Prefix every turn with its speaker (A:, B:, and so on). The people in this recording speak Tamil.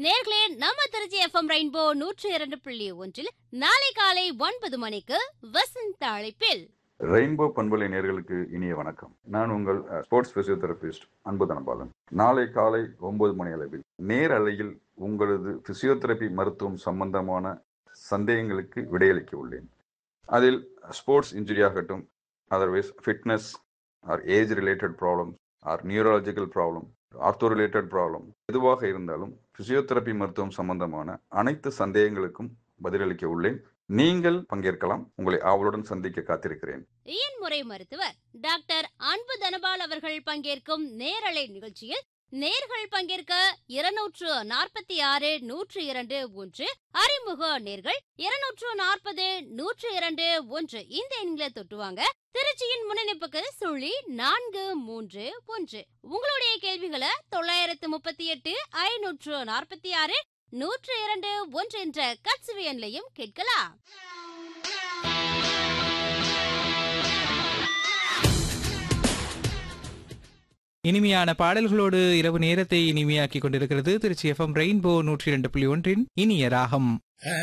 A: நேர்களே நம்ம திருச்சி எஃப்எம் ரெயின்போ நூற்றி இரண்டு புள்ளி ஒன்றில் நாளை காலை ஒன்பது மணிக்கு வசந்த அழைப்பில்
B: ரெயின்போ பண்பலை நேர்களுக்கு இனிய வணக்கம் நான் உங்கள் அஹ், ஸ்போர்ட்ஸ் பிசியோதெரபிஸ்ட் அன்பு தனபாலன் நாளை காலை ஒன்பது மணி அளவில் நேர் அலையில் உங்களது பிசியோதெரபி மருத்துவம் சம்பந்தமான சந்தேகங்களுக்கு விடையளிக்க உள்ளேன் அதில் ஸ்போர்ட்ஸ் இன்ஜுரி ஆகட்டும் otherwise fitness or age related problem or neurological problem ortho related problem எதுவாக இருந்தாலும் பிசியோதெரபி மருத்துவம் சம்பந்தமான அனைத்து சந்தேகங்களுக்கும் பதிலளிக்க உள்ளேன் நீங்கள் பங்கேற்கலாம் உங்களை ஆவலுடன் சந்திக்க காத்திருக்கிறேன்
A: இயன்முறை மருத்துவர் டாக்டர் அன்பு தனபால் அவர்கள் பங்கேற்கும் நேரலை நிகழ்ச்சியில் நேர்கள் பங்கேற்க இருநூற்று நாற்பத்தி ஆறு நூற்று இரண்டு ஒன்று அறிமுக நேர்கள் இருநூற்று நாற்பது நூற்று இரண்டு ஒன்று இந்த எண்களை தொட்டுவாங்க திருச்சியின் முன்னணிப்புக்கு சுழி நான்கு மூன்று ஒன்று உங்களுடைய கேள்விகளை தொள்ளாயிரத்து முப்பத்தி எட்டு ஐநூற்று நாற்பத்தி ஆறு நூற்று இரண்டு ஒன்று என்ற கட்சுவி எண்லையும் கேட்கலாம்
C: இனிமையான பாடல்களோடு இரவு நேரத்தை இனிமையாக்கிக் கொண்டிருக்கிறது திருச்சி எஃப்எம் ரெயின்போ நூற்றி இரண்டு புள்ளி ஒன்றின் இனிய ராகம்